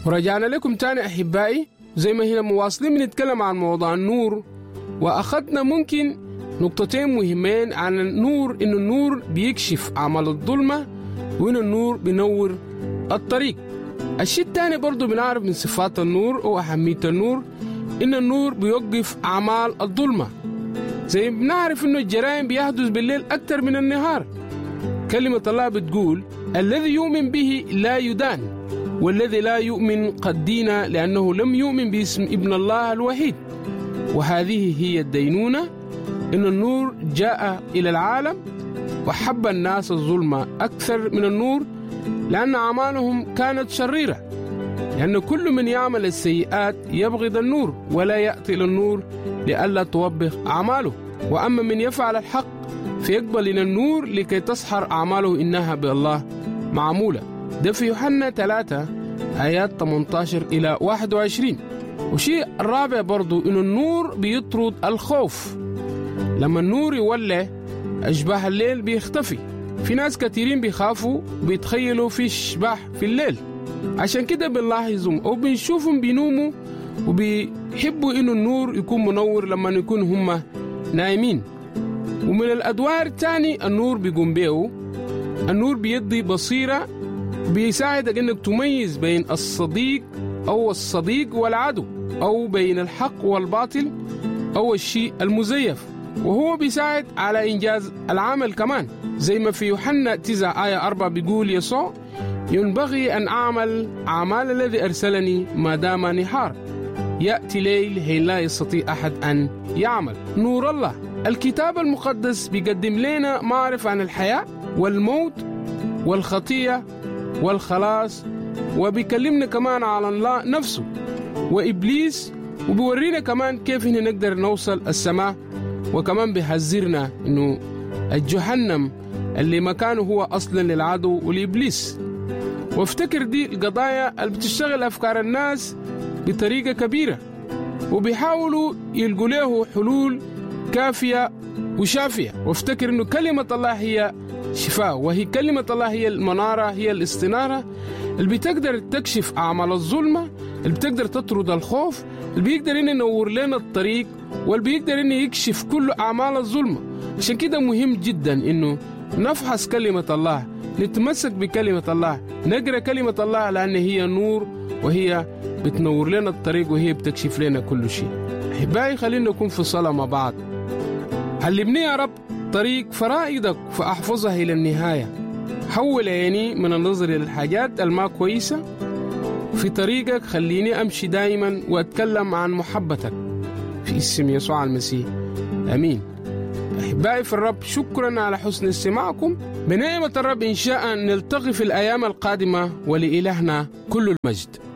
ورجعنا لكم تاني أحبائي زي ما هنا مواصلين بنتكلم عن موضوع النور وأخذنا ممكن نقطتين مهمين عن النور إن النور بيكشف أعمال الظلمة وإن النور بينور الطريق الشيء الثاني برضو بنعرف من صفات النور وأهمية النور إن النور بيوقف أعمال الظلمة زي ما بنعرف إنه الجرائم بيحدث بالليل أكثر من النهار كلمة الله بتقول الذي يؤمن به لا يدان والذي لا يؤمن قد دين لأنه لم يؤمن باسم ابن الله الوحيد وهذه هي الدينونة إن النور جاء إلى العالم وحب الناس الظلمة أكثر من النور لأن أعمالهم كانت شريرة لأن كل من يعمل السيئات يبغض النور ولا يأتي للنور لئلا توبخ أعماله وأما من يفعل الحق فيقبل إلى النور لكي تسحر أعماله إنها بالله معمولة ده في يوحنا 3 آيات 18 إلى 21 وشيء الرابع برضو إنه النور بيطرد الخوف لما النور يولع أشباح الليل بيختفي في ناس كثيرين بيخافوا بيتخيلوا في اشباح في الليل عشان كده بنلاحظهم أو بنشوفهم بينوموا وبيحبوا إنه النور يكون منور لما يكون هم نايمين ومن الأدوار الثاني النور بيقوم بيه النور بيدي بصيرة بيساعدك إنك تميز بين الصديق أو الصديق والعدو أو بين الحق والباطل أو الشيء المزيف وهو بيساعد على إنجاز العمل كمان زي ما في يوحنا 9 آية 4 بيقول يسوع ينبغي أن أعمل أعمال الذي أرسلني ما دام نهار يأتي ليل حين لا يستطيع أحد أن يعمل نور الله الكتاب المقدس بيقدم لنا معرفة عن الحياة والموت والخطية والخلاص وبيكلمنا كمان على الله نفسه وإبليس وبيورينا كمان كيف إن نقدر نوصل السماء وكمان بيحذرنا إنه الجهنم اللي مكانه هو أصلا للعدو والإبليس وافتكر دي القضايا اللي بتشتغل أفكار الناس بطريقة كبيرة وبيحاولوا يلقوا له حلول كافية وشافية وافتكر أنه كلمة الله هي شفاء وهي كلمة الله هي المنارة هي الاستنارة اللي بتقدر تكشف أعمال الظلمة اللي بتقدر تطرد الخوف اللي بيقدر إنه ينور لنا الطريق واللي بيقدر إنه يكشف كل أعمال الظلمة عشان كده مهم جدا إنه نفحص كلمة الله نتمسك بكلمة الله نقرأ كلمة الله لأن هي نور وهي بتنور لنا الطريق وهي بتكشف لنا كل شيء أحبائي خلينا نكون في صلاة مع بعض علمني يا رب طريق فرائدك فأحفظها إلى النهاية حول عيني من النظر للحاجات الما كويسة في طريقك خليني أمشي دائما وأتكلم عن محبتك في اسم يسوع المسيح أمين أحبائي في الرب شكرا على حسن استماعكم بنعمة الرب إن شاء نلتقي في الأيام القادمة ولإلهنا كل المجد